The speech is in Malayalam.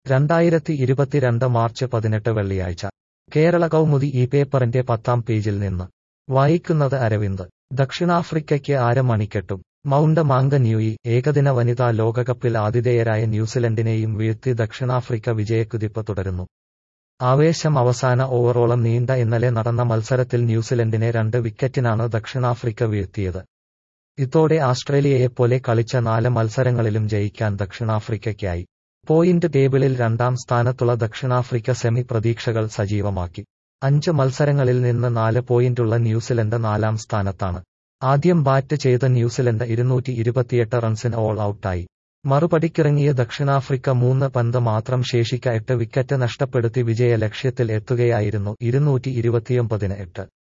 രണ്ടായിരത്തി ഇരുപത്തിരണ്ട് മാർച്ച് പതിനെട്ട് വെള്ളിയാഴ്ച കേരള കൗമുദി ഈ പേപ്പറിന്റെ പത്താം പേജിൽ നിന്ന് വായിക്കുന്നത് അരവിന്ദ് ദക്ഷിണാഫ്രിക്കയ്ക്ക് ആര മണിക്കെട്ടും മൗണ്ട് മാങ്കന്യൂയി ഏകദിന വനിതാ ലോകകപ്പിൽ ആതിഥേയരായ ന്യൂസിലൻഡിനെയും വീഴ്ത്തി ദക്ഷിണാഫ്രിക്ക വിജയക്കുതിപ്പ് തുടരുന്നു ആവേശം അവസാന ഓവറോളം നീണ്ട ഇന്നലെ നടന്ന മത്സരത്തിൽ ന്യൂസിലൻഡിനെ രണ്ട് വിക്കറ്റിനാണ് ദക്ഷിണാഫ്രിക്ക വീഴ്ത്തിയത് ഇതോടെ ആസ്ട്രേലിയയെപ്പോലെ കളിച്ച നാല് മത്സരങ്ങളിലും ജയിക്കാൻ ദക്ഷിണാഫ്രിക്കയ്ക്കായി പോയിന്റ് ടേബിളിൽ രണ്ടാം സ്ഥാനത്തുള്ള ദക്ഷിണാഫ്രിക്ക സെമി പ്രതീക്ഷകൾ സജീവമാക്കി അഞ്ച് മത്സരങ്ങളിൽ നിന്ന് നാല് പോയിന്റുള്ള ന്യൂസിലൻഡ് നാലാം സ്ഥാനത്താണ് ആദ്യം ബാറ്റ് ചെയ്ത ന്യൂസിലൻഡ് ഇരുന്നൂറ്റി ഇരുപത്തിയെട്ട് റൺസിന് ഓൾ ഔട്ടായി മറുപടിക്കിറങ്ങിയ ദക്ഷിണാഫ്രിക്ക മൂന്ന് പന്ത് മാത്രം ശേഷിക്ക എട്ട് വിക്കറ്റ് നഷ്ടപ്പെടുത്തി വിജയ ലക്ഷ്യത്തിൽ എത്തുകയായിരുന്നു ഇരുന്നൂറ്റി ഇരുപത്തിയൊമ്പതിന് എട്ട്